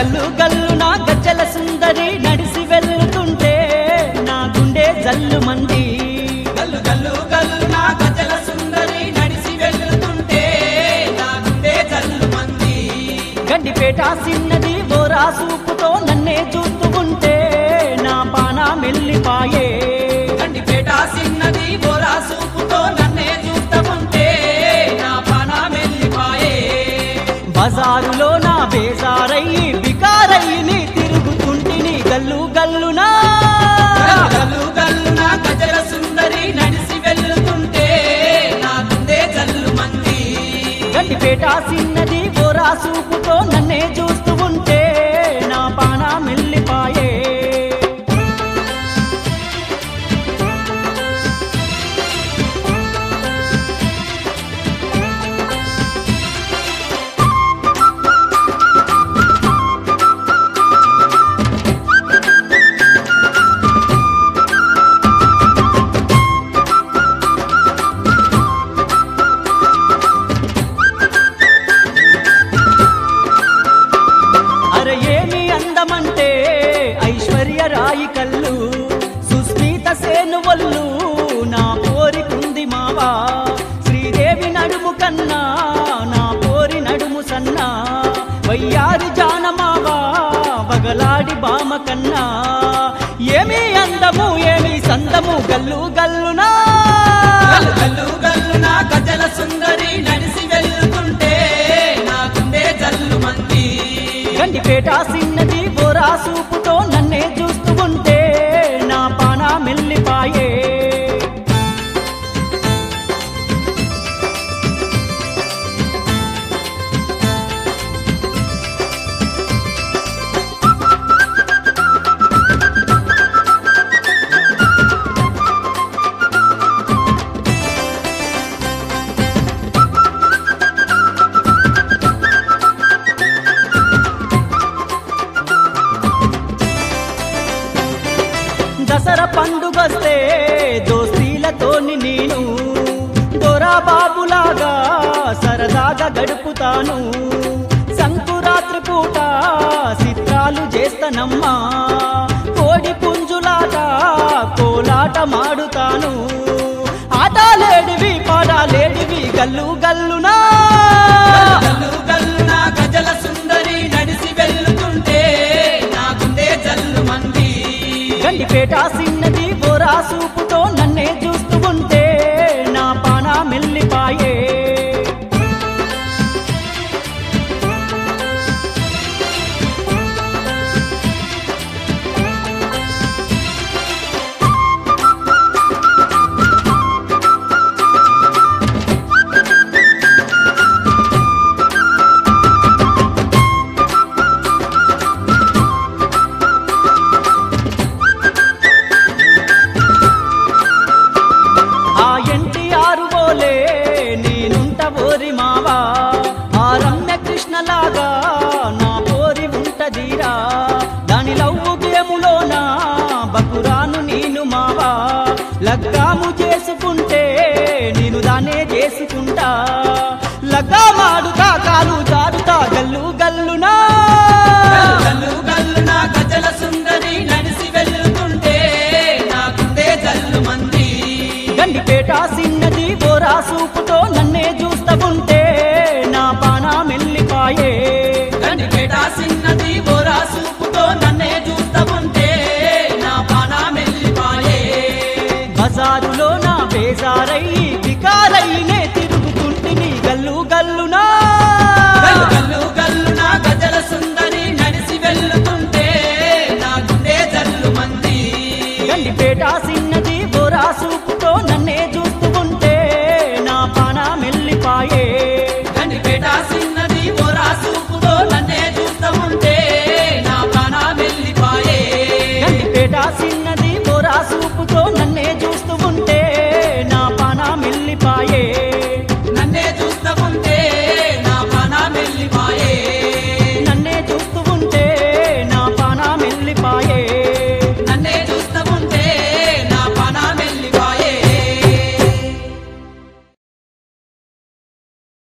గల్లు గల్లు నా గజ్జల సుందరి నడిసి వెళ్తుంటే నా గుండె జల్లు మంది గల్లు గల్లు గల్లు నా గజల సుందరి నడిసి వెళ్తుంటే నా గుండె జల్లు మంది గడ్డిపేట సిన్నది బోరా సూపుతో నన్నే చూస్తూ ఉంటే నా పాన మెల్లిపాయే గండిపేట సిన్నది బోరా సూపుతో నన్నే చూస్తా ఉంటే నా పాన మెల్లిపాయే బజారులో నా బేజారయ్యి బికారయ్యి నీ తిరుగుతుంటిని గల్లు గల్లునా గల్లు గల్లు నా గజల సుందరి నడిసి వెళ్తుంటే నా గుండె జల్లు మంది గడ్డిపేట సిన్నది బోరా సూపుతో నన్నే చూస్తూ ఉంటే నా పాన మెల్లిపాయే అరే ఏమి అందమంటే ఐశ్వర్య రాయి కళ్ళు సుస్మిత సేను వల్లు నా పోరికుంది మావా శ్రీదేవి నడుము కన్నా నా పోరి నడుము సన్నా వయ్యారి జానమావా బగలాడి బామ కన్నా ఏమి అందము ఏమి సందము గల్లు గల్లునా గల్లు గల్లు గల్లు నా గజల సుందరి నడిసి వెళ్తుంటే నా గుండె జల్లు మంది గండిపేట సిన్నది బోరా సూపుతో నన్నే చూస్తూ ఉంటే నా పాన మెల్లిపాయే దసరా పండుగస్తే దోస్తీలతోని నేను దొరా బాబులాగా సరదాగా గడుపుతాను సంకురాత్రి పూట చిత్రాలు చేస్తానమ్మా కోడి పుంజులాట కోలాట మాడుతాను ఆటలేడివి పాడాలేడివి గల్లు గల్లునా గల్లు గల్లు నా గజల సుందరి నడిసి వెళ్తుంటే నా గుండె జల్లు మంది గండిపేట సిన్నది బోరా సూపుతో నన్నే చూస్తూ ఉంటే నా పాన మెల్లిపాయే ఆ ఎన్టీఆర్ బోలే నేనుంట ఓరి మావా ఆ రమ్య కృష్ణలాగా నా పోరి ఉంటదీరా దాని లవ్వు గేములోన బకురాను నేను మావా లగ్గాము చేసుకుంటే నేను దానే చేసుకుంటా లగ్గా మాడుతా కాలు జారుతా గల్లు గల్లునా